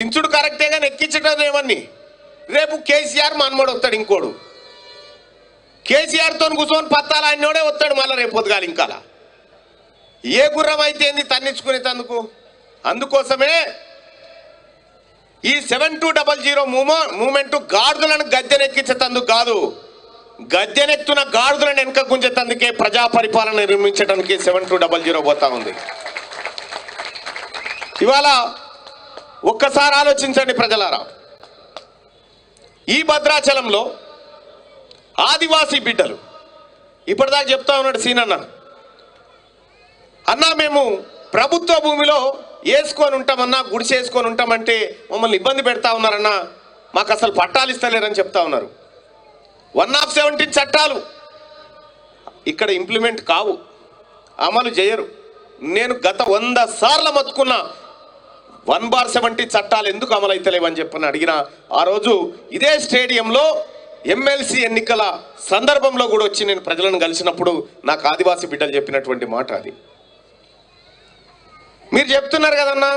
ఇంచుడు కరెక్టే కానీ ఎక్కించడం ఏమని రేపు కేసీఆర్ మనమోడు వస్తాడు ఇంకోడు కేసీఆర్తో కూర్చొని పత్తాలు ఆయనోడే వస్తాడు మళ్ళీ రేపు పొద్దుగాలి ఇంకా ఏ గుర్రం అయితే ఏంది తన్నించుకునేటందుకు అందుకోసమే ఈ సెవెన్ టూ డబల్ జీరో మూమో మూమెంట్ గాడిదలను గద్దెనెక్కించేటందుకు కాదు గద్దెనెత్తున గాడిదలను వెనక గుంజేటందుకే ప్రజా పరిపాలన నిర్మించడానికి సెవెన్ టూ డబల్ జీరో పోతా ఉంది ఇవాళ ఒక్కసారి ఆలోచించండి ప్రజలారా ఈ భద్రాచలంలో ఆదివాసీ బిడ్డలు ఇప్పటిదాకా చెప్తా ఉన్నాడు సీనన్న అన్నా మేము ప్రభుత్వ భూమిలో వేసుకొని ఉంటామన్నా గుడిసేసుకొని ఉంటామంటే మమ్మల్ని ఇబ్బంది పెడతా ఉన్నారన్నా మాకు అసలు పట్టాలు ఇస్తలేరని చెప్తా ఉన్నారు వన్ ఆఫ్ సెవెంటీన్ చట్టాలు ఇక్కడ ఇంప్లిమెంట్ కావు అమలు చేయరు నేను గత వంద సార్లు మతుకున్నా వన్ బార్ సెవెంటీ చట్టాలు ఎందుకు అమలు అవుతలేవని చెప్పని అడిగిన ఆ రోజు ఇదే స్టేడియంలో ఎమ్మెల్సీ ఎన్నికల సందర్భంలో కూడా వచ్చి నేను ప్రజలను కలిసినప్పుడు నాకు ఆదివాసీ బిడ్డలు చెప్పినటువంటి మాట అది మీరు చెప్తున్నారు కదన్నా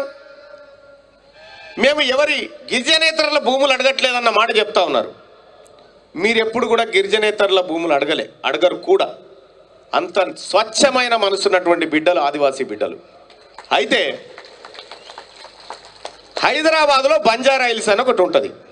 మేము ఎవరి గిరిజనేతరుల భూములు అడగట్లేదన్న మాట చెప్తా ఉన్నారు మీరు ఎప్పుడు కూడా గిరిజనేతరుల భూములు అడగలే అడగరు కూడా అంత స్వచ్ఛమైన మనసున్నటువంటి బిడ్డలు ఆదివాసీ బిడ్డలు అయితే హైదరాబాద్లో బంజారా హిల్స్ అని ఒకటి ఉంటుంది